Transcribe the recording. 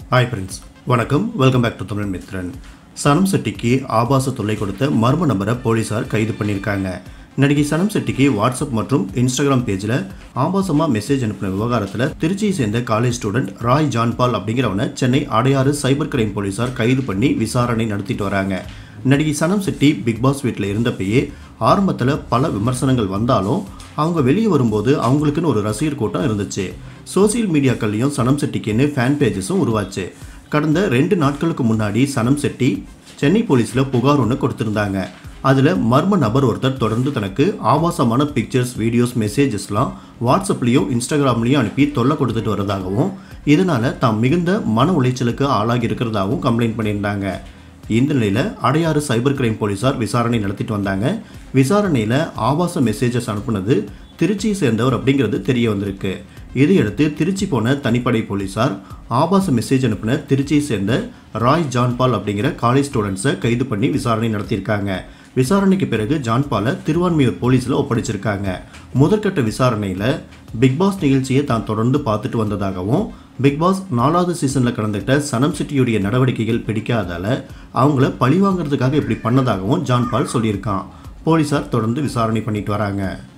hi friends வணக்கம் welcome back to Tamil Mithran Sanam செட்டிக்கு ஆபாச தொல்லை கொடுத்த மர்ம நபரை போலீசார் கைது பண்ணியிருக்காங்க நடிகை சனம் செட்டிக்கு வாட்ஸ்அப் மற்றும் இன்ஸ்டாகிராம் பேஜில் ஆபாசமாக மெசேஜ் அனுப்பின விவகாரத்தில் திருச்சியை சேர்ந்த காலேஜ் ஸ்டூடெண்ட் ராய் ஜான்பால் அப்படிங்கிறவனை சென்னை அடையாறு சைபர் கிரைம் போலீசார் கைது பண்ணி விசாரணை நடத்திட்டு வராங்க நடிகை சனம் செட்டி பிக் பாஸ் வீட்டில் இருந்தப்பயே ஆரம்பத்தில் பல விமர்சனங்கள் வந்தாலும் அவங்க வெளியே வரும்போது அவங்களுக்குன்னு ஒரு ரசிகர் கூட்டம் இருந்துச்சு சோசியல் மீடியாக்கள்லையும் சனம் செட்டிக்குன்னு ஃபேன் பேஜஸும் உருவாச்சு கடந்த ரெண்டு நாட்களுக்கு முன்னாடி சனம் செட்டி சென்னை போலீஸில் புகார் ஒன்று கொடுத்துருந்தாங்க அதில் மர்ம நபர் ஒருத்தர் தொடர்ந்து தனக்கு ஆபாசமான பிக்சர்ஸ் வீடியோஸ் மெசேஜஸ்லாம் வாட்ஸ்அப்லேயும் இன்ஸ்டாகிராம்லேயும் அனுப்பி தொல்லை கொடுத்துட்டு வரதாகவும் இதனால் தாம் மிகுந்த மன உளைச்சலுக்கு ஆளாகி இருக்கிறதாகவும் கம்ப்ளைண்ட் பண்ணியிருந்தாங்க இந்த நிலையில் அடையாறு சைபர் கிரைம் போலீசார் விசாரணை நடத்திட்டு வந்தாங்க விசாரணையில் ஆபாச மெசேஜஸ் அனுப்புனது திருச்சியை சேர்ந்தவர் அப்படிங்கிறது தெரிய வந்திருக்கு இதையடுத்து திருச்சி போன தனிப்படை போலீசார் ஆபாச மெசேஜ் அனுப்பின திருச்சியை சேர்ந்த ராய் ஜான்பால் அப்படிங்கிற காலேஜ் ஸ்டூடெண்ட்ஸை கைது பண்ணி விசாரணை நடத்தியிருக்காங்க விசாரணைக்கு பிறகு ஜான்பாலை திருவான்மியூர் போலீஸில் ஒப்படைச்சிருக்காங்க முதற்கட்ட விசாரணையில் பிக் பாஸ் நிகழ்ச்சியை தான் தொடர்ந்து பார்த்துட்டு வந்ததாகவும் பிக் பாஸ் நாலாவது சீசனில் கலந்துக்கிட்ட சனம் சிட்டியுடைய நடவடிக்கைகள் பிடிக்காதால அவங்கள பழி வாங்குறதுக்காக இப்படி பண்ணதாகவும் ஜான்பால் சொல்லியிருக்கான் போலீசார் தொடர்ந்து விசாரணை பண்ணிட்டு வராங்க